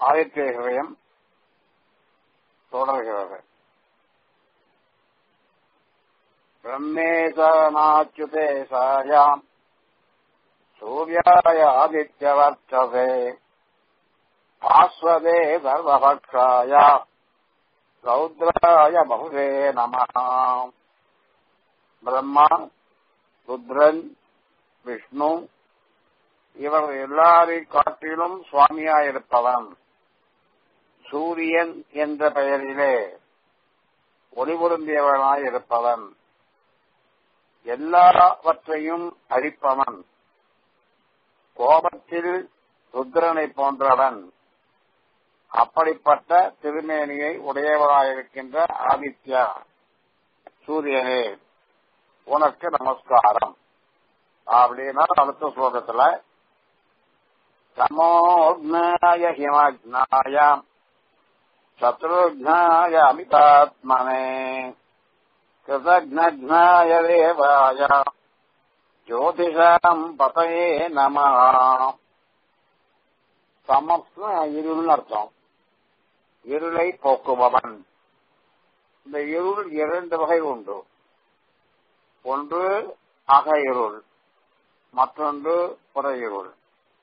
ஆதித்ய ஹிரயம் தொடர்கிறது பிரம்மேசனாச்சுதேசாயாம் சூர்யாய ஆதித்யவர்ச்சதே பாஸ்வதே சர்வபக்ஷாய ரௌத்ராய பகுதே நம பிரம்மா ருத்ரன் விஷ்ணு இவர் எல்லாரை காட்டிலும் சுவாமியாயிருப்பவன் சூரியன் என்ற பெயரிலே ஒளிபொருந்தியவனாயிருப்பவன் எல்லாவற்றையும் அழிப்பவன் கோபத்தில் ருத்ரனை போன்றவன் அப்படிப்பட்ட திருமேனியை உடையவராயிருக்கின்ற ஆதித்யா சூரியனே உனக்கு நமஸ்காரம் அப்படின்னா அடுத்த ஸ்லோகத்துல சமோக்னாய ஹிமக்னாய சத்ருக்னாய அமிதாத்மனே கிருதக்னாய தேவாய ஜோதிஷாம் பதயே நம சமஸ்ன இருள்னு அர்த்தம் இருளை போக்குபவன் இந்த இருள் இரண்டு வகை உண்டு ஒன்று அக இருள் மற்றொன்று புற இருள்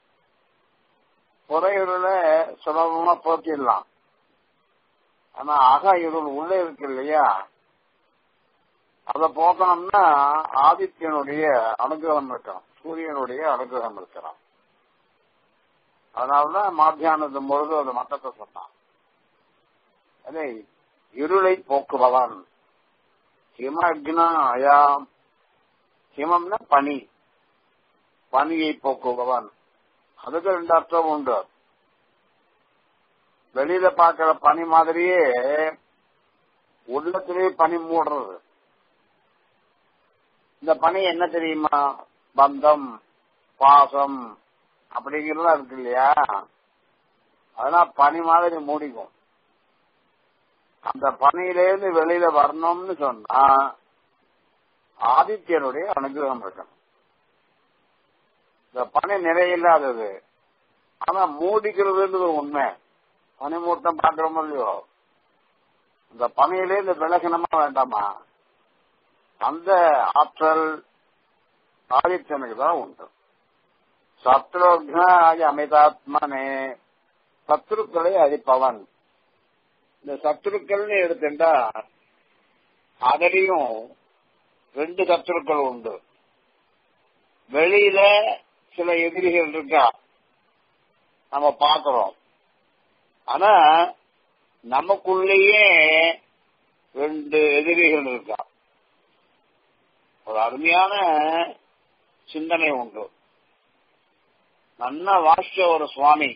புற இருளை சுலபமா போக்கிடலாம் ஆனா அக இருள் உள்ளே இருக்கு இல்லையா அதை போக்கணும்னா ஆதித்யனுடைய அனுகிரகம் இருக்கணும் சூரியனுடைய அனுகிரகம் இருக்கணும் அதனாலதான் மாத்தியானத்தின் பொழுது அந்த மட்டத்தை சொன்னான் அதே இருளை போக்குபவன் ஹிம அக்னாயாம் ஹிமம்னா பனி பனியை போக்குபவன் அதுக்கு ரெண்டு அர்த்தம் உண்டு வெளியில பாக்குற பனி மாதிரியே உள்ளத்திலே பனி மூடுறது இந்த பனி என்ன தெரியுமா பந்தம் பாசம் அப்படிங்கிறதெல்லாம் இருக்கு இல்லையா அதெல்லாம் பனி மாதிரி மூடிக்கும் அந்த பனியிலேருந்து வெளியில வரணும்னு சொன்னா ஆதித்யனுடைய அனுகிரகம் இருக்கணும் இந்த பனி நிறையில்லாதது ஆனா மூடிக்கிறதுன்றது உண்மை பனிமூட்டம் பாக்குறோமோ இல்லையோ இந்த பனியிலேருந்து விலகணுமா வேண்டாமா அந்த ஆற்றல் ஆதித்யனுக்கு தான் உண்டு சத்ருக்னாய அமிதாத்மனே சத்ருக்களை அழிப்பவன் இந்த சத்ருக்கள்னு எடுத்துட்டா அதுலயும் ரெண்டு சத்ருக்கள் உண்டு வெளியில சில எதிரிகள் இருக்கா நம்ம பாக்குறோம் ஆனா நமக்குள்ளேயே ரெண்டு எதிரிகள் இருக்கா ஒரு அருமையான சிந்தனை உண்டு நன்னா வாசிச்ச ஒரு சுவாமி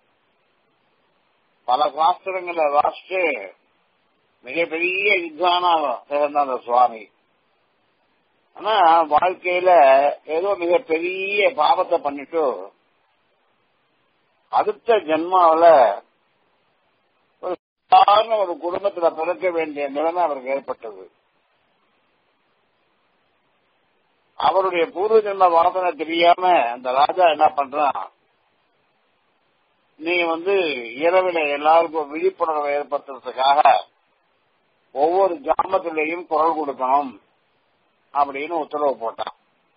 பல சாஸ்திரங்களை வாசிச்சு மிகப்பெரிய யுத்தானா பிறந்த அந்த சுவாமி ஆனா வாழ்க்கையில ஏதோ மிகப்பெரிய பாவத்தை பண்ணிட்டு அடுத்த ஜென்மாவில ஒரு சாதாரண ஒரு குடும்பத்துல பிறக்க வேண்டிய நிலைமை அவருக்கு ஏற்பட்டது அவருடைய பூர்வ ஜென்ம வாசனை தெரியாம அந்த ராஜா என்ன பண்றான் நீ வந்து இரவில எல்லாருக்கும் விழிப்புணர்வை ஏற்படுத்துறதுக்காக ஒவ்வொரு கிராமத்திலையும் குரல் கொடுக்கணும் அப்படின்னு உத்தரவு போட்டான்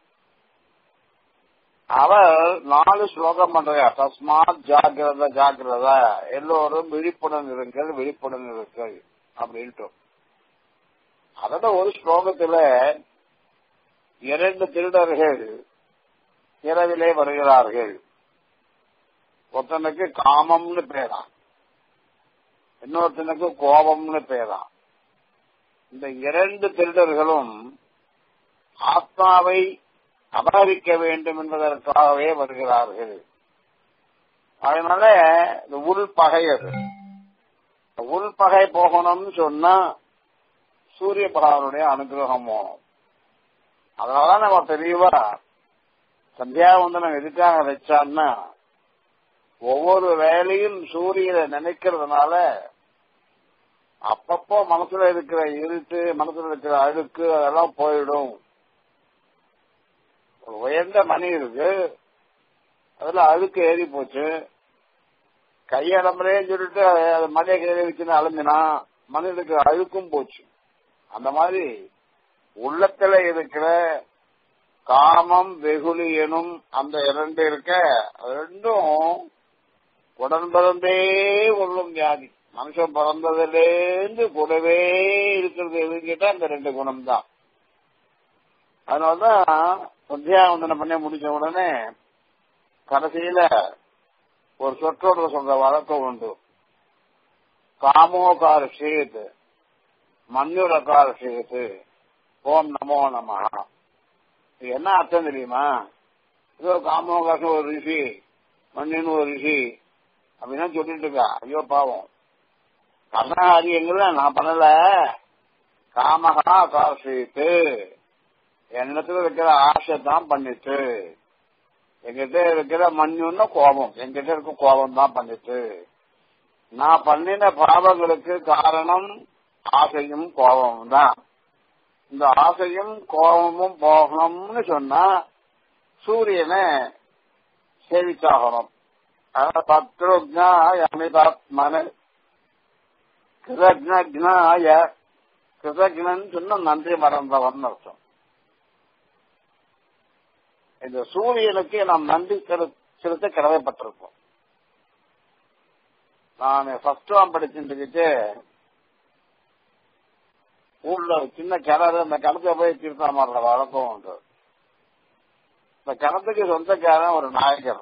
அவர் நாலு ஸ்லோகம் பண்றார் தஸ்மாத் ஜாகிரத ஜாகிரத எல்லோரும் விழிப்புடன் இருங்கள் விழிப்புடன் இருங்கள் அப்படின்ட்டு அதோட ஒரு ஸ்லோகத்துல இரண்டு திருடர்கள் இரவிலே வருகிறார்கள் ஒருத்தனுக்கு காமம்னு பேரான் இன்னொருத்தனுக்கு கோபம்னு பேரான் இந்த இரண்டு திருடர்களும் ஆத்மாவை அபகரிக்க வேண்டும் என்பதற்காகவே வருகிறார்கள் அதனால இந்த உள் பகை அது உள் பகை போகணும்னு சொன்னா சூரிய பகவானுடைய அனுகிரகம் போகணும் அதனாலதான் நம்ம தெளிவா சந்தியாவந்தனம் எதுக்காக வச்சான்னா ஒவ்வொரு வேலையும் சூரியனை நினைக்கிறதுனால அப்பப்போ மனசுல இருக்கிற இருட்டு மனசுல இருக்கிற அழுக்கு அதெல்லாம் போயிடும் ஒரு உயர்ந்த மணி இருக்கு அதுல அழுக்கு ஏறி போச்சு கையடம்புறேன்னு சொல்லிட்டு அது மலையை கையில வச்சுன்னு அலம்பினா மனிதனுக்கு அழுக்கும் போச்சு அந்த மாதிரி உள்ளத்துல இருக்கிற காமம் வெகுளி எனும் அந்த இரண்டு இருக்க ரெண்டும் உடன் பிறந்தே உள்ளும் வியாதி மனுஷன் பிறந்ததுலேருந்து கூடவே இருக்கிறது எதுன்னு கேட்டா அந்த ரெண்டு குணம் தான் அதனாலதான் சந்தியாவந்தனம் பண்ணி முடிச்ச உடனே கடைசியில ஒரு சொற்றோட சொல்ற வழக்கம் உண்டு காமோகார சேத் மண்ணுரகார சேத் ஓம் நமோ நம இது என்ன அர்த்தம் தெரியுமா ஏதோ காமோகாசம் ஒரு ரிஷி மண்ணின்னு ஒரு ரிஷி அப்படின்னா சொல்லிட்டு இருக்கா ஐயோ பாவம் கர்ணகாரியங்கள நான் பண்ணல காமகா காசித்து என்னத்துல இருக்கிற ஆசை தான் பண்ணிட்டு எங்கிட்ட இருக்கிற மண்ணுன்னு கோபம் எங்கிட்ட இருக்க கோபம் தான் பண்ணிட்டு நான் பண்ணின பாவங்களுக்கு காரணம் ஆசையும் கோபமும் தான் இந்த ஆசையும் கோபமும் போகணும்னு சொன்னா சூரியனை சேவிச்சாகணும் பத்ருஜாய அமிதாத்மன கிருதஜ்னாய கிருதஜ்னன் சொன்ன நன்றி மறந்தவன் அர்த்தம் இந்த சூரியனுக்கு நாம் நன்றி செலுத்த கடமைப்பட்டிருக்கோம் நான் ஃபர்ஸ்ட் வாம் படிச்சுட்டு ஊர்ல சின்ன கிணறு அந்த கிணத்துல போய் தீர்த்தா மாறுற வழக்கம் உண்டு இந்த கிணத்துக்கு சொந்தக்காரன் ஒரு நாயகர்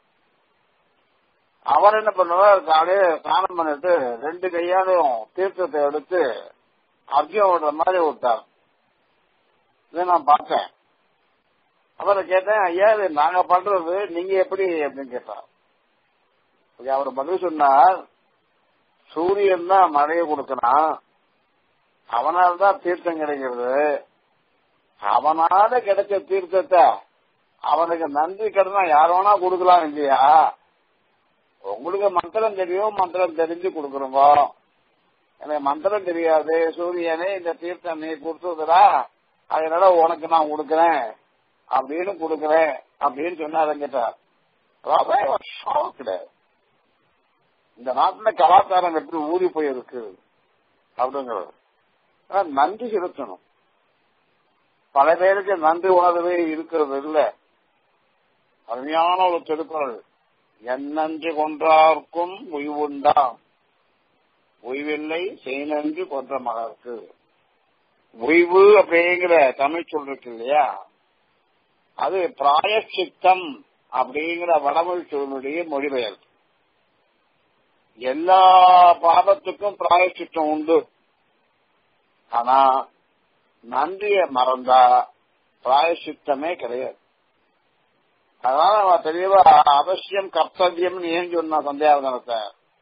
அவர் என்ன பண்ணுவார் காலையில ஸ்நானம் பண்ணிட்டு ரெண்டு கையாலையும் தீர்த்தத்தை எடுத்து அர்ஜுன் விடுற மாதிரி விட்டார் இதை நான் பார்த்தேன் அவரை கேட்டேன் ஐயா இது நாங்க பண்றது நீங்க எப்படி அப்படின்னு கேட்டார் அவர் பதில் சொன்னார் சூரியன் தான் மழையை கொடுக்கறான் அவனால் தான் தீர்த்தம் கிடைக்கிறது அவனால கிடைச்ச தீர்த்தத்தை அவனுக்கு நன்றி கடனா யார் வேணா கொடுக்கலாம் இல்லையா உங்களுக்கு மந்திரம் தெரியும் மந்திரம் தெரிஞ்சு கொடுக்குறோங்க எனக்கு மந்திரம் தெரியாது சூரியனே இந்த தீர்த்தம் நீ கொடுத்ததுடா அதனால உனக்கு நான் கொடுக்குறேன் அப்படின்னு கொடுக்குறேன் அப்படின்னு சொன்னாரு கேட்டார் ஷாக்டு இந்த நாட்டுல கலாச்சாரம் எப்படி ஊறி போயிருக்கு அப்படிங்கிறது நன்றி செலுத்தணும் பல பேருக்கு நன்றி உணர்வே இருக்கிறது இல்ல அருமையான ஒரு திருக்குறள் என்னன்று கொன்றார்க்கும் உய்வுண்டாம் உய்வில்லை செய்நன்றி கொன்ற மகருக்கு உய்வு அப்படிங்கிற தமிழ் சொல் இருக்கு இல்லையா அது பிராயச்சித்தம் அப்படிங்கிற வடமொழி சொல்லுடைய மொழிபெயர்ப்பு எல்லா பாவத்துக்கும் பிராயச்சித்தம் உண்டு ஆனா நன்றிய மறந்தா பிராயசித்தமே கிடையாது அதனால நம்ம தெளிவா அவசியம் கர்த்தவியம் ஏன் சொன்ன சந்தியாவதனத்தை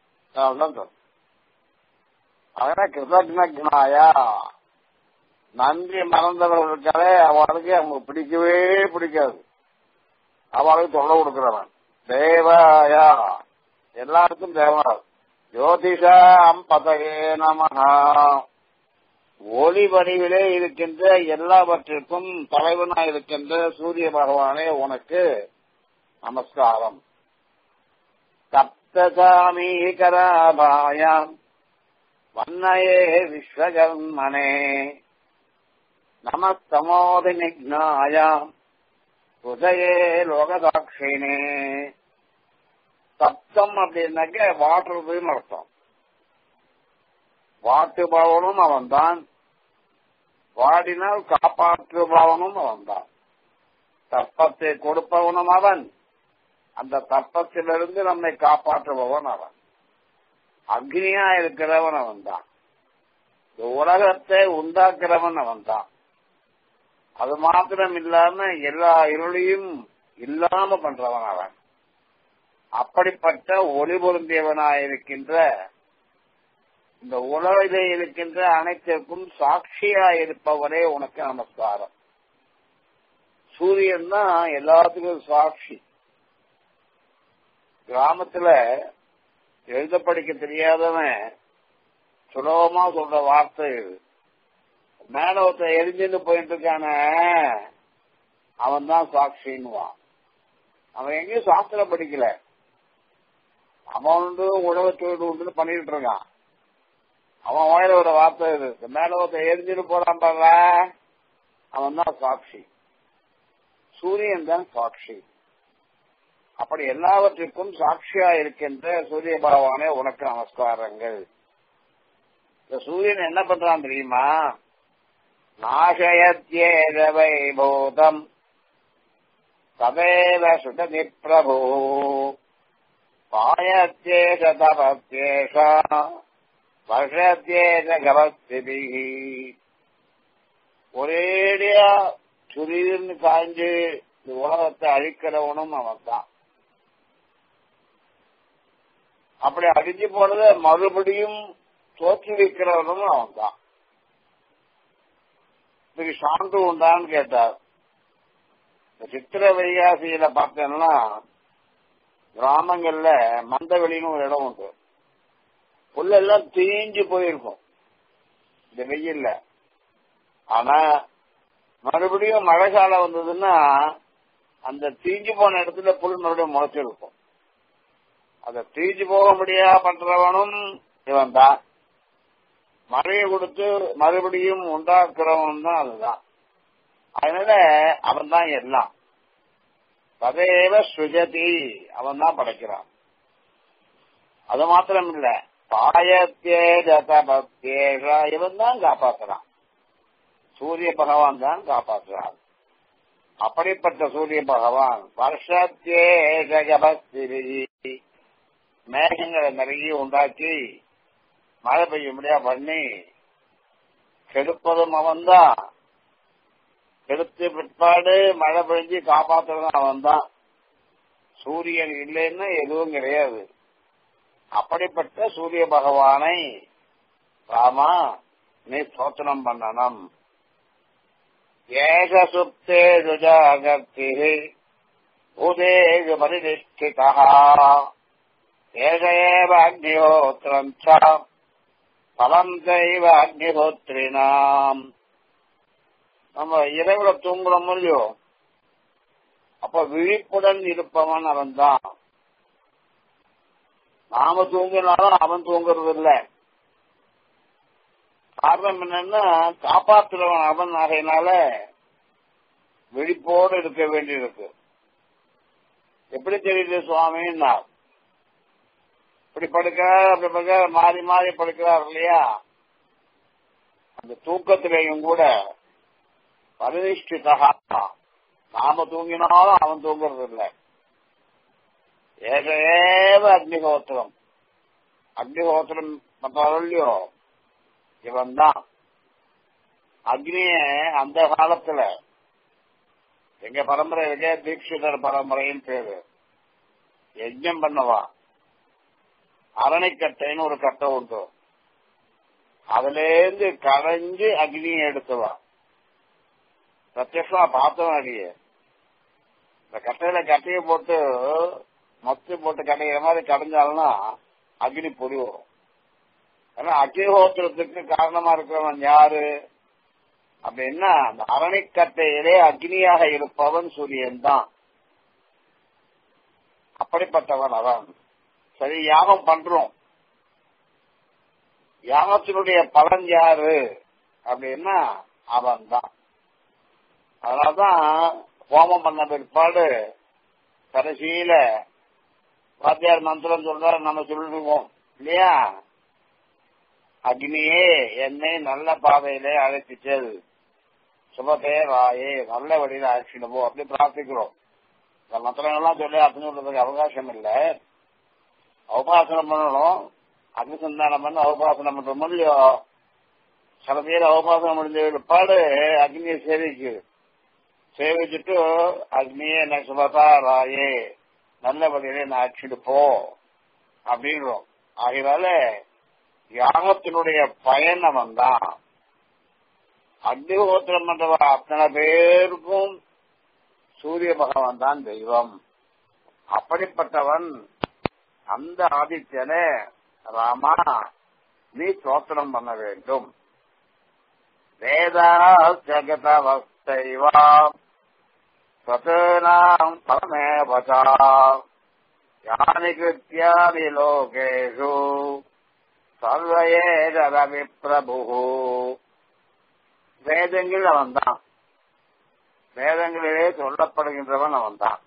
அதனால கிருதஜ்னாயா நன்றி மறந்தவர்களுக்காலே அவளுக்கு அவங்க பிடிக்கவே பிடிக்காது அவளுக்கு தொல்லை கொடுக்கிறவன் தேவாயா எல்லாருக்கும் தேவனார் ஜோதிஷாம் பதகே நமஹா ஒளி வடிவிலே இருக்கின்ற எல்லாவற்றிற்கும் தலைவனாய் இருக்கின்ற சூரிய பகவானே உனக்கு நமஸ்காரம் சப்தசாமீகராபாயாம் வன்னயே விஸ்வகர்மனே நமஸ்தமோதி நிக்னாயாம் உதயே லோகசாட்சினே சப்தம் அப்படின்னாக்க வாட்டுறதுன்னு அர்த்தம் வாட்டுபவனும் அவன்தான் வாடினால் காப்பாற்றுபவனும் அவன்தான் தப்பத்தை கொடுப்பவனும் அவன் அந்த தப்பத்திலிருந்து நம்மை காப்பாற்றுபவன் அவன் அக்னியா இருக்கிறவன் அவன்தான் இந்த உலகத்தை உண்டாக்குறவன் அவன்தான் அது மாத்திரம் இல்லாம எல்லா இருளையும் இல்லாம பண்றவன் அவன் அப்படிப்பட்ட ஒளி பொருந்தியவனாயிருக்கின்ற இந்த உலகிலே இருக்கின்ற அனைத்திற்கும் சாட்சியா இருப்பவரே உனக்கு நமஸ்காரம் சூரியன் தான் எல்லாத்துக்கும் சாட்சி கிராமத்துல எழுத படிக்க தெரியாதவன் சுலபமா சொல்ற வார்த்தை இது மேல ஒருத்த எரிஞ்சுன்னு போயிட்டு இருக்கான அவன் தான் சாட்சின்னுவான் அவன் எங்கேயும் சாஸ்திரம் படிக்கல அவன் உண்டு உழவு தொழில் உண்டு பண்ணிட்டு இருக்கான் அவன் வாயில ஒரு வார்த்தை இருக்கு மேல ஒருத்தர் எரிஞ்சிட்டு போறான் பாருல அவன் தான் சாட்சி சூரியன் தான் சாட்சி அப்படி எல்லாவற்றிற்கும் சாட்சியா இருக்கின்ற சூரிய பகவானே உனக்கு நமஸ்காரங்கள் இந்த சூரியன் என்ன பண்றான் தெரியுமா நாசயத்யேதவை பூதம் ததேவ சுடதி பிரபு பாயத்யேஷ தபத்யேஷ வருஷத்யேஷ கவஸ்திபிகி ஒரேடியா சுரீர்னு காய்ஞ்சு இந்த உலகத்தை அழிக்கிறவனும் அவன் தான் அப்படி அடிஞ்சு போனத மறுபடியும் தோற்றுவிக்கிறவனும் அவன் தான் இதுக்கு சான்று உண்டான்னு கேட்டார் இந்த சித்திர வைகாசியில பார்த்தேன்னா கிராமங்கள்ல மந்தவெளின்னு ஒரு இடம் உண்டு புல்லெல்லாம் தீஞ்சு போயிருக்கும் இந்த வெயில்ல ஆனா மறுபடியும் மழை காலம் வந்ததுன்னா அந்த தீஞ்சு போன இடத்துல புல் மறுபடியும் முளைச்சிருக்கும் அதை தீஞ்சு போக முடியா பண்றவனும் இவன் தான் மழையை கொடுத்து மறுபடியும் உண்டாக்குறவன் தான் அதுதான் அதனால அவன் தான் எல்லாம் ததேவ சுஜதி அவன் தான் படைக்கிறான் அது மாத்திரம் இல்ல பாயத்தேஜதபத்தேஷா இவன் தான் காப்பாத்துறான் சூரிய பகவான் தான் காப்பாற்றுறான் அப்படிப்பட்ட சூரிய பகவான் வருஷத்தேஜபஸ்திரி மேகங்களை நிறைய உண்டாக்கி மழை பெய்யும்படியா பண்ணி கெடுப்பதும் அவன்தான் கெடுத்து பிற்பாடு மழை பெஞ்சு காப்பாற்றுறதும் அவன்தான் சூரியன் இல்லைன்னா எதுவும் கிடையாது அப்படிப்பட்ட சூரிய பகவானை ராமா நீ ஸ்தோத்திரம் பண்ணணும் ஏக சுப்தே ஜாகர்த்தி உதேக பரிநிஷ்டிதா ஏக ஏவ அக்னிஹோத்திரம் பலம் தெய்வ அக்னிஹோத்ரினாம் நம்ம இரவுல தூங்குறோம் இல்லையோ அப்ப விழிப்புடன் இருப்பவன் அவன் தான் நாம தூங்கினாலும் அவன் தூங்குறது இல்ல காரணம் என்னன்னா காப்பாற்றுறவன் அவன் ஆகையினால விழிப்போடு இருக்க வேண்டியிருக்கு எப்படி தெரியுது சுவாமின்னா இப்படி படுக்க அப்படி படுக்க மாறி மாறி படுக்கிறார் இல்லையா அந்த தூக்கத்திலையும் கூட பரினிஷ்டிதா நாம தூங்கினாலும் அவன் தூங்குறது இல்லை ஏக ஏவ அக்னிஹோத்திரம் அக்னிஹோத்திரம் இல்லையோ இவன் தான் அக்னிய அந்த காலத்துல எங்க பரம்பரை விஜய தீட்சிதர் பரம்பரைன்னு பேரு யஜ்யம் பண்ணவா அரணைக்கட்டைன்னு ஒரு கட்டை உண்டு அதுல இருந்து கடைஞ்சு அக்னியை எடுத்துவா பிரத்யமா பார்த்தவன் அடியே இந்த கட்டையில கட்டையை போட்டு மத்து போட்டு கடைகிற மாதிரி கடைஞ்சாலும்னா அக்னி பொறி வரும் ஏன்னா அக்னிஹோத்திரத்துக்கு காரணமா இருக்கிறவன் யாரு அப்படின்னா அந்த அரணிக்கட்டையிலே அக்னியாக இருப்பவன் சூரியன் தான் அப்படிப்பட்டவன் அவன் சரி யாகம் பண்றோம் யாகத்தினுடைய பலன் யாரு அப்படின்னா அவன் தான் அதனால்தான் ஹோமம் பண்ண பிற்பாடு கடைசியில வாத்தியார் மந்திரம் சொல்றாரு நம்ம சொல்லிடுவோம் இல்லையா அக்னியே என்னை நல்ல பாதையிலே அழைச்சிச்சல் சுபதே வாயே நல்ல வழியில அழைச்சிட்டு போ அப்படி பிரார்த்திக்கிறோம் இந்த மந்திரங்கள்லாம் சொல்லி அர்த்தம் சொல்றதுக்கு அவகாசம் இல்லை அவபாசனம் பண்ணணும் அக்னிசந்தானம் பண்ண அவபாசனம் பண்றோம் இல்லையோ சில பேர் அவபாசனம் முடிஞ்ச பிற்பாடு அக்னியை சேவிக்கு சேவிச்சுட்டு அக்னியே என்ன சுபதா ராயே நல்ல வழியில நான் அழைச்சிட்டு போ அப்படின்றோம் ஆகையால யாகத்தினுடைய பயன் அவன் தான் அக்னிஹோத்திரம் பண்றவ அத்தனை பேருக்கும் சூரிய பகவான் தான் தெய்வம் அப்படிப்பட்டவன் அந்த ஆதித்யனே ராமா நீ தோத்திரம் பண்ண வேண்டும் வேதா ஜகதவஸ்தைவா சதனாம் பரமேவதா யானி கிருத்தியானி லோகேஷு சர்வயேத ரவி பிரபு வேதங்கள் அவன்தான் வேதங்களிலே சொல்லப்படுகின்றவன் அவன்தான்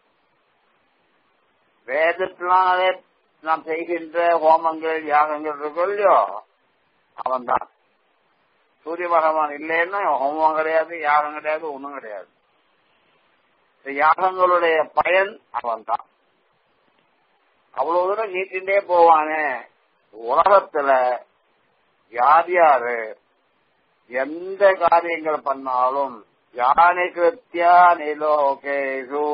வேதத்தினாலே நாம் செய்கின்ற ஹோமங்கள் யாகங்கள் இருக்கோ இல்லையோ அவன்தான் சூரிய பகவான் இல்லைன்னா ஹோமம் கிடையாது யாகம் கிடையாது ஒண்ணும் கிடையாது இந்த யாகங்களுடைய பயன் அவன்தான் அவ்வளவு தூரம் நீட்டின்றே போவானே உலகத்துல யார் யாரு எந்த காரியங்கள் பண்ணாலும் யானை கிருத்தியா நிலோகேஷு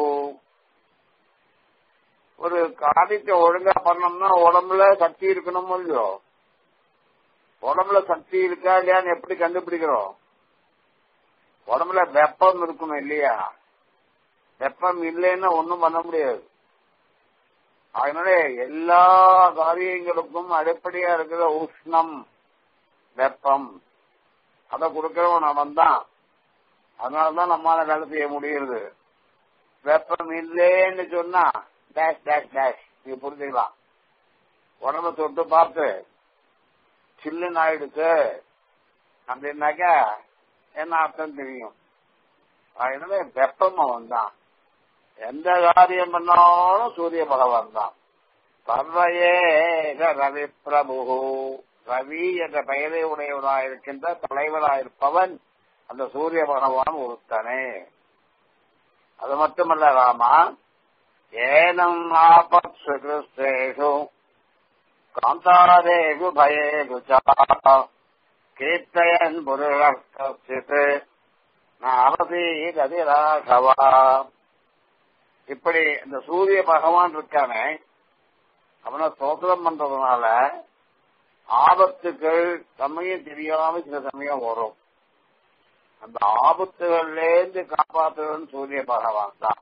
ஒரு காரியத்தை ஒழுங்கா பண்ணோம்னா உடம்புல சக்தி இருக்கணும் இல்லையோ உடம்புல சக்தி இருக்கா இல்லையான்னு எப்படி கண்டுபிடிக்கிறோம் உடம்புல வெப்பம் இருக்கணும் இல்லையா வெப்பம் இல்லைன்னா ஒன்றும் பண்ண முடியாது அதனால எல்லா காரியங்களுக்கும் அடிப்படையா இருக்கிற உஷ்ணம் வெப்பம் அதை கொடுக்கிறவன் அவன் தான் அதனாலதான் நம்மளால வேலை செய்ய முடியுது வெப்பம் இல்லைன்னு சொன்னா டேஷ் டேஷ் டேஷ் நீ புரிஞ்சுக்கலாம் உடம்ப தொட்டு பார்த்து சில்லுன்னு ஆயிடுச்சு அப்படின்னாக்கா என்ன அர்த்தம் தெரியும் அதனால வெப்பம் அவன் தான் எந்த காரியம் பண்ணாலும் சூரிய பகவான் தான் சர்வயேக ரவி பிரபு ரவி என்ற பெயரை உடையவனாக இருக்கின்ற தலைவராயிருப்பவன் அந்த சூரிய பகவான் ஒருத்தனே அது மட்டுமல்ல ராமா ஏனம் ஆபத் சுகிருஷ்டேஷு காந்தாரேஷு பயேஷு கீர்த்தயன் புருஷித் அவசீகதி ராகவா இப்படி இந்த சூரிய பகவான் இருக்கானே அவனை ஸ்தோத்திரம் பண்றதுனால ஆபத்துகள் சமயம் தெரியாம சில சமயம் வரும் அந்த ஆபத்துகள்ல இருந்து காப்பாற்றுவன் சூரிய பகவான் தான்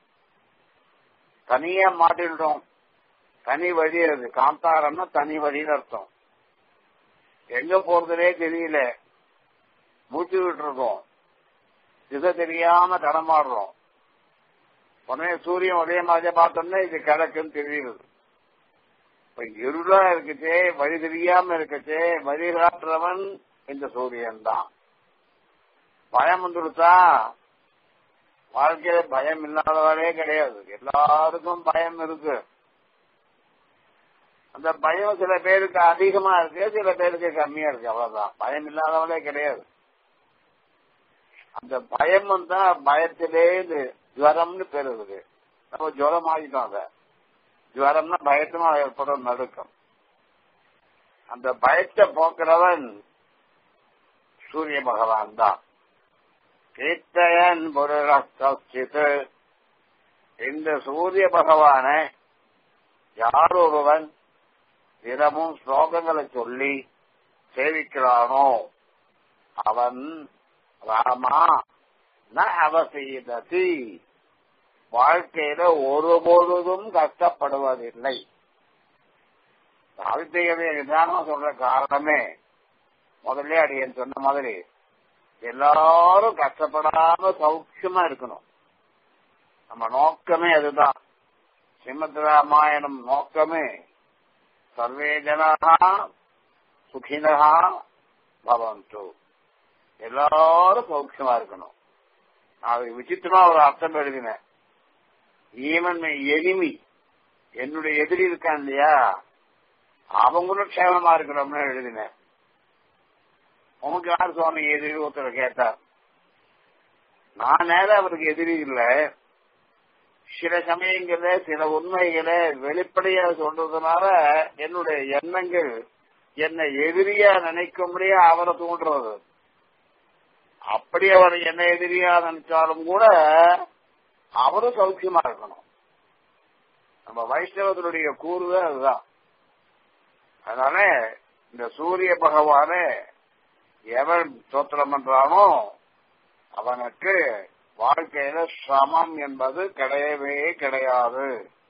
தனியா மாட்டிடுறோம் தனி வழி அது காந்தாரம்னா தனி வழின்னு அர்த்தம் எங்க போறதுனே தெரியல மூச்சு விட்டு இருக்கோம் திசை தெரியாம தடமாடுறோம் உடனே சூரியன் ஒரே மாதிரி பார்த்தோம்னா இது கிழக்குன்னு தெரியுது இப்ப இருளா இருக்குச்சே வழி தெரியாம இருக்குச்சே வழி காட்டுறவன் இந்த சூரியன் தான் பயம் வந்துடுச்சா வாழ்க்கையில பயம் இல்லாதவரே கிடையாது எல்லாருக்கும் பயம் இருக்கு அந்த பயம் சில பேருக்கு அதிகமா இருக்கு சில பேருக்கு கம்மியா இருக்கு அவ்வளவுதான் பயம் இல்லாதவளே கிடையாது அந்த பயம் வந்தா பயத்திலே இது ஜுவரம்னு பேர் இருக்கு நம்ம ஜுவரம் ஆகிட்டோம் அத ஜுவரம்னா பயத்தினால் ஏற்படும் நடுக்கம் அந்த பயத்தை போக்குறவன் சூரிய பகவான் தான் கீர்த்தயன் புருஷித் இந்த சூரிய பகவானை யார் ஒருவன் தினமும் ஸ்லோகங்களை சொல்லி சேவிக்கிறானோ அவன் ராமா ந அவசியதி வாழ்க்கையில ஒருபொழுதும் கஷ்டப்படுவதில்லை சாவித்திரிகளை நிதானம் சொல்ற காரணமே முதல்ல அடியன் சொன்ன மாதிரி எல்லாரும் கஷ்டப்படாம சௌக்கியமா இருக்கணும் நம்ம நோக்கமே அதுதான் ஸ்ரீமத் ராமாயணம் நோக்கமே சர்வே ஜனகா சுகினகா பவந்து எல்லாரும் சௌக்கியமா இருக்கணும் நான் விசித்திரமா ஒரு அர்த்தம் எழுதினேன் ஈவன் எனிமி என்னுடைய எதிரி இருக்கான் இல்லையா அவங்களும் க்ஷேமமா இருக்கணும்னு எழுதினேன் உனக்கு யார் சுவாமி எதிரி ஒருத்தர் கேட்டார் நான் நேரம் அவருக்கு எதிரி இல்லை சில சமயங்கள்ல சில உண்மைகளை வெளிப்படையா சொல்றதுனால என்னுடைய எண்ணங்கள் என்னை எதிரியா நினைக்கும்படியா அவரை தூண்டுறது அப்படி அவர் என்ன எதிரியா நினைச்சாலும் கூட அவரும் சௌக்கியமா இருக்கணும் நம்ம வைஷ்ணவத்தினுடைய கூறுவே அதுதான் அதனால இந்த சூரிய பகவானே எவன் சோத்திரம் பண்றானோ அவனுக்கு வாழ்க்கையில சிரமம் என்பது கிடையவே கிடையாது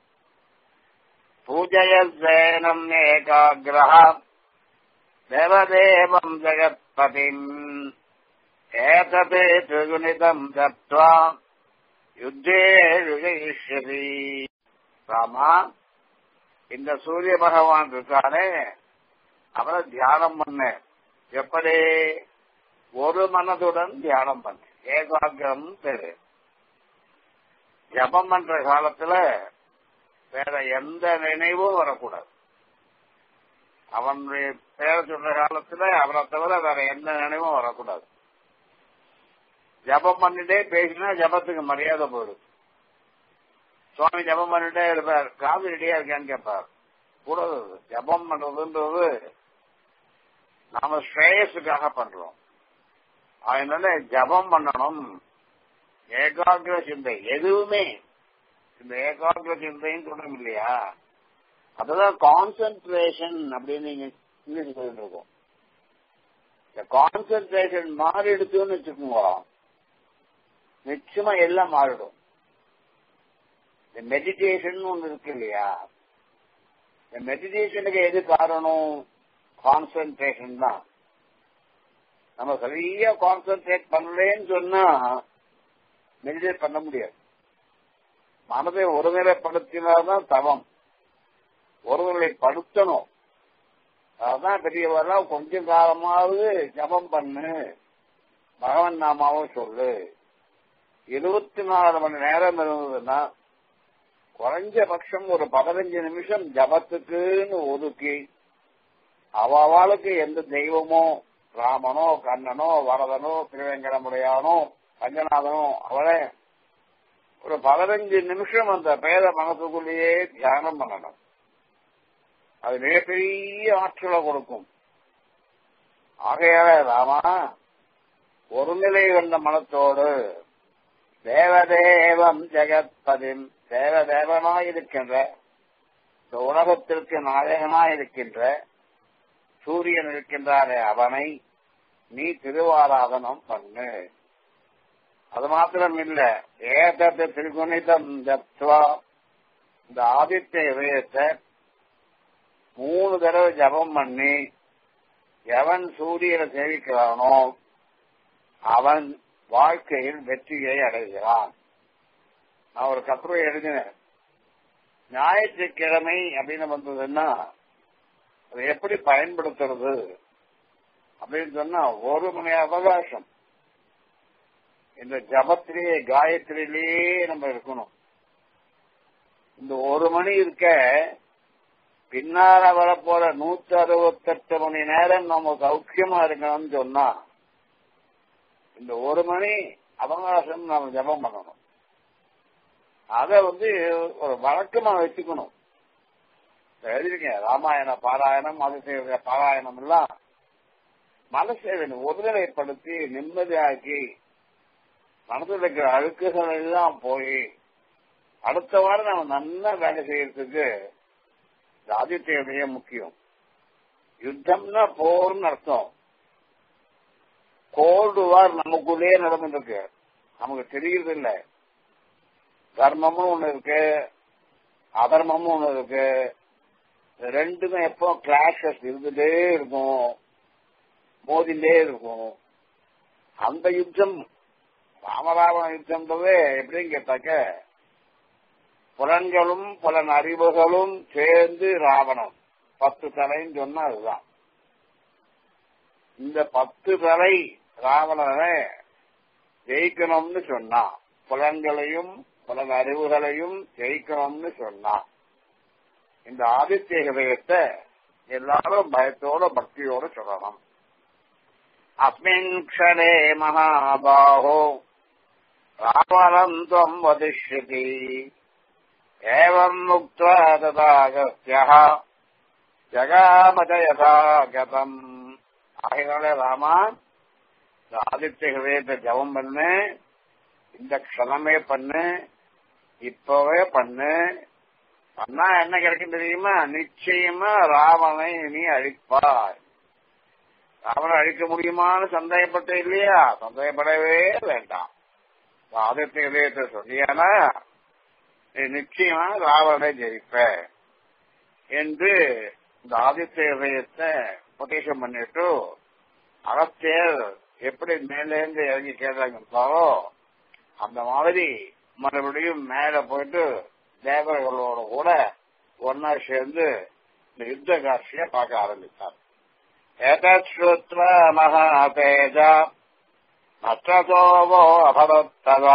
பூஜைய சேனம் ஏகாகிரகம் தேவதேவம் ஜெகத்பதிம் ஏததே திரிகுணிதம் தத்வா யுத்தே யுஜயிஷ்யதி ராமா இந்த சூரிய பகவான் இருக்கானே அவரை தியானம் பண்ண எப்படி ஒரு மனதுடன் தியானம் பண்ண ஏகாகிரம் பேரு ஜபம் பண்ற காலத்துல வேற எந்த நினைவும் வரக்கூடாது அவனுடைய பேரை சொல்ற காலத்துல அவரை தவிர வேற எந்த நினைவும் வரக்கூடாது ஜபம் பண்ணிட்டே பேசினா ஜபத்துக்கு மரியாதை போயிடும் சுவாமி ஜபம் பண்ணிட்டே இருப்பார் காது ரெடியா இருக்கான்னு கேட்பார் கூடாது ஜபம் பண்றதுன்றது நாம ஸ்ரேயஸுக்காக பண்றோம் அதனால ஜபம் பண்ணணும் ஏகாகிர சிந்தை எதுவுமே இந்த ஏகாகிர சிந்தைன்னு சொல்றோம் இல்லையா அதுதான் கான்சென்ட்ரேஷன் அப்படின்னு நீங்க இங்கிலீஷ் சொல்லிட்டு இருக்கோம் இந்த கான்சென்ட்ரேஷன் மாறிடுச்சுன்னு வச்சுக்கோங்க நிச்சயமா எல்லாம் மாறிடும் இந்த மெடிடேஷன் ஒன்று இருக்கு இல்லையா இந்த மெடிடேஷனுக்கு எது காரணம் கான்சென்ட்ரேஷன் தான் நம்ம சரியா கான்சென்ட்ரேட் பண்ணலன்னு சொன்னா மெடிடேட் பண்ண முடியாது மனதை ஒருநிலைப்படுத்தினாதான் தவம் ஒருநிலைப்படுத்தணும் அதான் பெரியவரெல்லாம் கொஞ்சம் காலமாவது ஜபம் பண்ணு பகவன் நாமாவும் சொல்லு இருபத்தி நாலு மணி நேரம் இருந்ததுன்னா குறைஞ்சபட்சம் ஒரு பதினஞ்சு நிமிஷம் ஜபத்துக்குன்னு ஒதுக்கி அவளுக்கு எந்த தெய்வமோ ராமனோ கண்ணனோ வரதனோ திருவேங்கடமுடையானோ ரங்கநாதனோ அவளை ஒரு பதினஞ்சு நிமிஷம் அந்த பேத மனசுக்குள்ளேயே தியானம் பண்ணணும் அது மிகப்பெரிய ஆற்றலை கொடுக்கும் ஆகையால ராமா ஒருநிலை வந்த மனத்தோடு தேவதேவம் ஜெகத்பதிம் தேவதேவனாயிருக்கின்ற இந்த உலகத்திற்கு நாயகனாயிருக்கின்ற சூரியன் இருக்கின்றாரே அவனை நீ திருவாராதனம் பண்ணு அது மாத்திரம் இல்ல ஏதத்து திருகுணிதம் தத்வா இந்த ஆதித்ய இதயத்தை மூணு தடவை ஜபம் பண்ணி எவன் சூரியனை சேவிக்கிறானோ அவன் வாழ்க்கையில் வெற்றியை அடைகிறான் நான் ஒரு கட்டுரை எழுதினேன் ஞாயிற்றுக்கிழமை அப்படின்னு வந்ததுன்னா அதை எப்படி பயன்படுத்துறது அப்படின்னு சொன்னா ஒரு மணி அவகாசம் இந்த ஜபத்திலேயே காயத்ரியிலேயே நம்ம இருக்கணும் இந்த ஒரு மணி இருக்க பின்னால வரப்போற நூத்தி அறுபத்தெட்டு மணி நேரம் நம்ம சௌக்கியமா இருக்கணும்னு சொன்னா இந்த ஒரு மணி அவகாசம் நம்ம ஜபம் பண்ணணும் அத வந்து ஒரு வழக்கமா வச்சுக்கணும் எழுதிருங்க ராமாயண பாராயணம் மதசேவ பாராயணம் எல்லாம் மனசேவனை ஒருநிலைப்படுத்தி நிம்மதியாக்கி மனதில் இருக்கிற அழுக்குகள் எல்லாம் போய் அடுத்த வாரம் நம்ம நல்லா வேலை செய்யறதுக்கு ஆதித்ய முக்கியம் யுத்தம்னா போர்னு அர்த்தம் கோல்டு வார் நமக்குள்ளேயே நடந்துருக்கு நமக்கு தெரியறது இல்ல தர்மமும் ஒண்ணு இருக்கு அதர்மமும் ஒண்ணு இருக்கு ரெண்டுமே எப்போ கிளாஷஸ் இருந்துட்டே இருக்கும் மோதிண்டே இருக்கும் அந்த யுத்தம் ராமராவண யுத்தம்ன்றது எப்படின்னு கேட்டாக்க புலன்களும் புலன் அறிவுகளும் சேர்ந்து ராவணன் பத்து தலைன்னு சொன்னா அதுதான் இந்த பத்து தலை ராவணனை ஜெயிக்கணும்னு சொன்னான் புலன்களையும் புலன் அறிவுகளையும் ஜெயிக்கணும்னு சொன்னான் இந்த ஆதித்ய ஹிரயத்தை எல்லாரும் பயத்தோட பக்தியோட சொல்லணும் அஸ்மின் க்ஷணே மகாபாஹோ ராவணம் துவம் வதிஷ்யதி ஏவம் முக்த்வா ததாகஸ்யः ஜகாமத யதா கதம் ஆகையினால ராமா இந்த ஆதித்ய ஹிரயத்தை ஜபம் பண்ணு இந்த க்ஷணமே பண்ணு இப்பவே பண்ணு பண்ணா என்ன கிடைக்கும் தெரியுமா நிச்சயமா ராவனை நீ அழிப்பாய் ராவனை அழிக்க முடியுமான்னு சந்தேகப்பட்ட இல்லையா சந்தேகப்படவே வேண்டாம் ஆதித்ய ஹிரயத்தை சொல்லியானா நீ நிச்சயமா ராவனை ஜெயிப்ப என்று இந்த ஆதித்ய ஹிரயத்தை கொட்டேஷன் பண்ணிட்டு அகத்தியர் எப்படி மேலேருந்து இறங்கி கேட்டாங்களோ அந்த மாதிரி மறுபடியும் மேல போயிட்டு தேவர்களோட கூட ஒன்னா சேர்ந்து இந்த யுத்த காட்சியை பார்க்க ஆரம்பித்தார் ஏதத் ஸ்ருத்வா மகாதேஜா நஷ்டதோவோ அபவத்ததா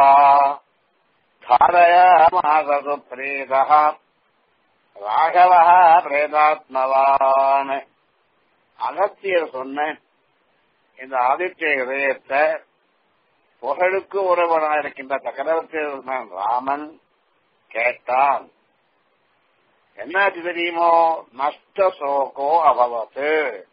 தாரயாமாசு பிரேதா ராகவ பிரேதாத்மவான் அகத்தியர் சொன்ன இந்த ஆதித்ய இதயத்தை புகழுக்கு உறவனாக இருக்கின்ற சக்கரவர்த்தி ராமன் கேட்டான் என்னாச்சு தெரியுமோ நஷ்ட சோகோ அபவத்து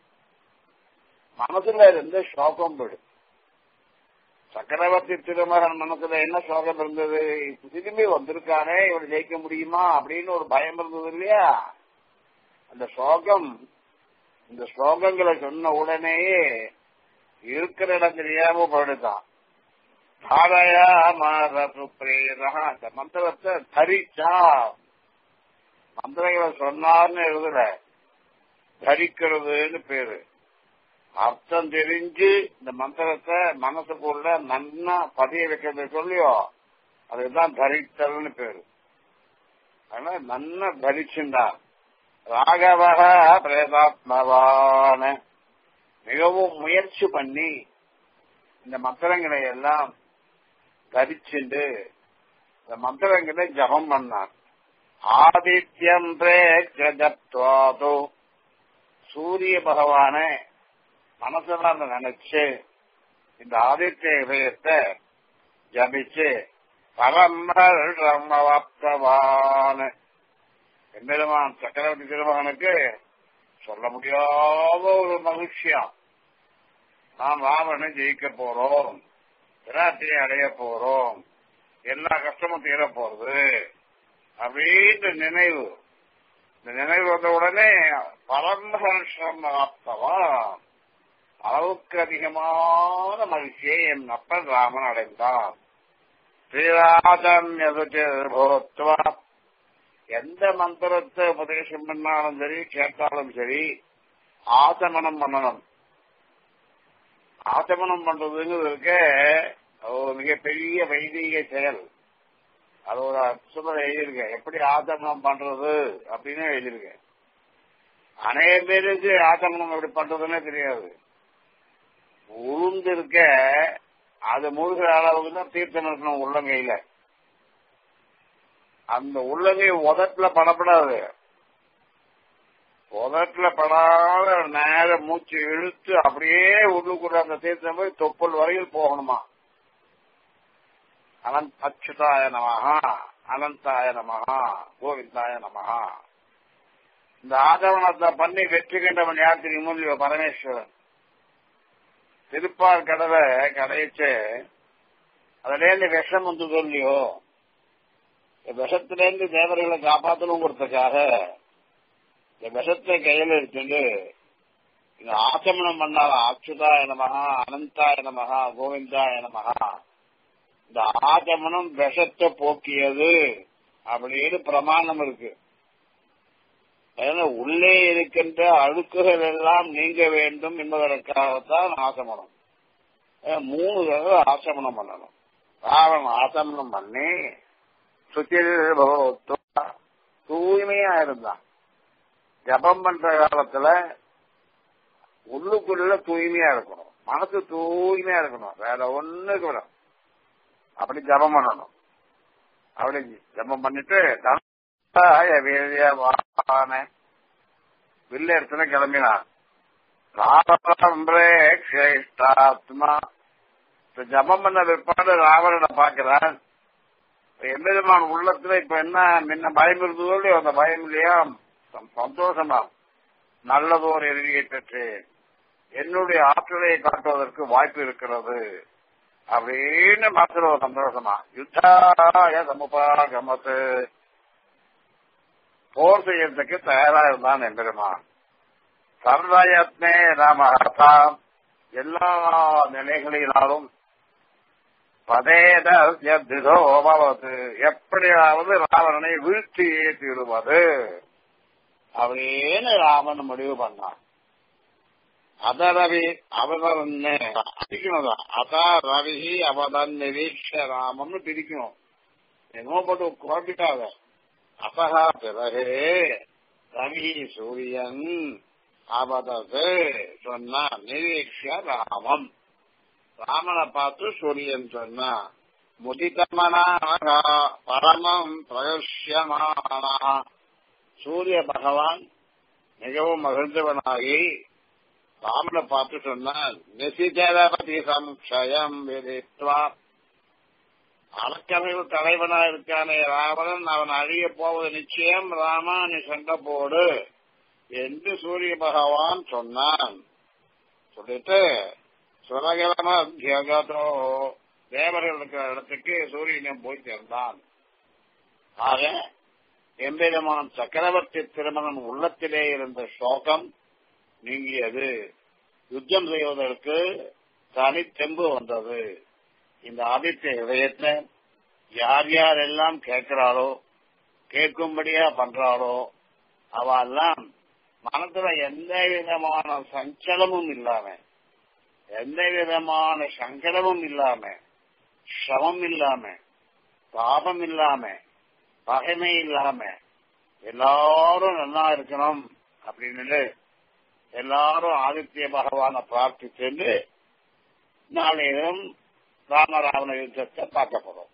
மனசுல இருந்து சோகம் போடு சக்கரவர்த்தி திருமகன் மனசுல என்ன சோகம் இருந்தது திரும்பி வந்திருக்கானே இவன் ஜெயிக்க முடியுமா அப்படின்னு ஒரு பயம் இருந்தது இல்லையா அந்த சோகம் இந்த ஸ்லோகங்களை சொன்ன உடனேயே இருக்கிற இடம் தெரியாம போயிடுதான் தாரையா மாத சுப்ரேதா அந்த மந்திரத்தை தரிச்சா மந்திரங்களை சொன்னார்னு எழுதல தரிக்கிறதுன்னு பேரு அர்த்தம் தெரிஞ்சு இந்த மந்திரத்தை மனசுக்குள்ள நன்னா பதிய வைக்கிறது சொல்லியோ அதுதான் தரித்தல்னு பேரு அதனால நன்னா தரிச்சுண்டான் ராகவக பிரேதாத்மவான மிகவும் முயற்சி பண்ணி இந்த மந்திரங்களை எல்லாம் தரிச்சுண்டு இந்த மந்திரங்களை ஜபம் பண்ணான் ஆதித்யம் பிரேக்ஷத்வாது சூரிய பகவான மனசுல நினைச்சு இந்த ஆதித்ய இதயத்தை ஜபிச்சு பரமவாப்தவான எம்பெருமான் சக்கரவர்த்தி திருமகனுக்கு சொல்ல முடியாத ஒரு மகிழ்ச்சியா நாம் ராவணனை ஜெயிக்க போறோம் விராட்டியை அடைய போறோம் எல்லா கஷ்டமும் தீர போறது அப்படின்ற நினைவு இந்த நினைவு வந்த உடனே பரமஹர்ஷம் ஆப்தவா அளவுக்கு அதிகமான மகிழ்ச்சியை என் அப்பன் ராமன் அடைந்தான் ஸ்ரீராஜம் எதுவா எந்த மந்திரத்தை உபதேசம் பண்ணாலும் சரி கேட்டாலும் சரி ஆசமனம் பண்ணணும் ஆசமனம் பண்றதுங்கிறதுக்கு ஒரு மிகப்பெரிய வைதிக செயல் அது ஒரு அற்புதம் எழுதியிருக்கேன் எப்படி ஆசமனம் பண்றது அப்படின்னு எழுதியிருக்கேன் அநேக பேருக்கு ஆசமனம் எப்படி பண்றதுன்னே தெரியாது உளுந்து இருக்க அது முழுகிற அளவுக்கு தான் தீர்த்தம் இருக்கணும் உள்ளங்கையில அந்த உள்ளங்கை உதட்டுல படப்படாது உதட்டுல படாத நேர மூச்சு இழுத்து அப்படியே உள்ளுக்குள்ள அந்த தீர்த்தம் போய் தொப்புள் வரையில் போகணுமா அனந்த் அச்சுதாய நமகா அனந்தாய நமகா கோவிந்தாய நமகா இந்த ஆதவனத்தை பண்ணி வெற்றி கண்டவன் யார் தெரியுமோ இல்லையோ பரமேஸ்வரன் திருப்பார் கடலை கடையிச்சு அதுல இருந்து விஷம் வந்து இல்லையோ விஷத்திலேருந்து தேவர்களை காப்பாற்றணுங்கிறதுக்காக இந்த விஷத்தை கையில எடுத்துட்டு இந்த ஆச்சமனம் பண்ணால அச்சுதாய நமகா அனந்தாய நமகா கோவிந்தாய நமகா இந்த ஆச்சமனம் விஷத்தை போக்கியது அப்படின்னு பிரமாணம் இருக்கு அதனால உள்ளே இருக்கின்ற அழுக்குகள் எல்லாம் நீங்க வேண்டும் என்பதற்காகத்தான் ஆசமனம் மூணு தடவை ஆசமனம் பண்ணணும் ராவணன் ஆசமனம் பண்ணி சுத்திர தூய்மையா இருந்தான் ஜபம் பண்ற காலத்துல உள்ளுக்குள்ள தூய்மையா இருக்கணும் மனசு தூய்மையா இருக்கணும் வேற ஒண்ணு கூட அப்படி ஜபம் பண்ணணும் அப்படி ஜபம் பண்ணிட்டு வீரியவான வில்ல இடத்துல கிளம்பினான் ராவணேஷ்டாத்மா ஜபம் பண்ண பிற்பாடு ராவணனை பார்க்கிறான் எம்பெருமான் உள்ளத்துல இப்ப என்ன முன்ன பயம் இருந்ததோ இல்லையோ அந்த பயம் இல்லையா சந்தோஷமா நல்லதோர் எதிரியை பெற்றேன் என்னுடைய ஆற்றலை காட்டுவதற்கு வாய்ப்பு இருக்கிறது அப்படின்னு மனசுல ஒரு சந்தோஷமா யுத்தாய சமுபாகமத்து போர் செய்யறதுக்கு தயாரா இருந்தான் எம்பெருமான் சர்வயத்னே ராமஹாம் எல்லா நிலைகளினாலும் பதேதோபவது எப்படியாவது ராவணனை வீழ்த்தியே தீருவது அப்படின்னு ராமன் முடிவு பண்ணான் அத ரவி அவதரன்னு பிரிக்கணும் அத ரவி அவதன் நிரீட்ச ராமம்னு பிரிக்கணும் என்னமோ போட்டு குழப்பிட்டாத அப்பகா பிறகு ரவி சூரியன் அவதது சொன்னா நிரீக்ஷ ராமம் ராமனை பார்த்து சூரியன் சொன்னா முதிதமனாக பரமம் பிரகஷ்யமானா சூரிய பகவான் மிகவும் மகிழ்ந்தவனாகி ராமனை பார்த்து சொன்னான் நிசிதரபதி சம்சயம் விதித்வா அரக்கமைவு தலைவனா இருக்கானே ராவணன் அவன் அழிய போவது நிச்சயம் ராமா நீ சண்டை போடு என்று சூரிய பகவான் சொன்னான் சொல்லிட்டு சுரகிரமோ தேவர்கள் இருக்கிற இடத்துக்கு சூரியன் போய் சேர்ந்தான் ஆக எம்பெருமான் சக்கரவர்த்தி திருமணம் உள்ளத்திலே இருந்த சோகம் நீங்கியது யுத்தம் செய்வதற்கு தனித்தெம்பு வந்தது இந்த ஆதித்ய இதயத்தை யார் யார் எல்லாம் கேட்கிறாளோ கேட்கும்படியா பண்றாளோ அவெல்லாம் மனத்துல எந்த விதமான சஞ்சலமும் இல்லாம எந்த விதமான சங்கடமும் இல்லாம சிரமம் இல்லாம பாபம் இல்லாம பகைமை இல்லாம எல்லாரும் நல்லா இருக்கணும் அப்படின்னு எல்லாரும் ஆதித்ய பகவான பிரார்த்திச்சு நாளையும் ராமராவண யுத்தத்தை பார்க்க போறோம்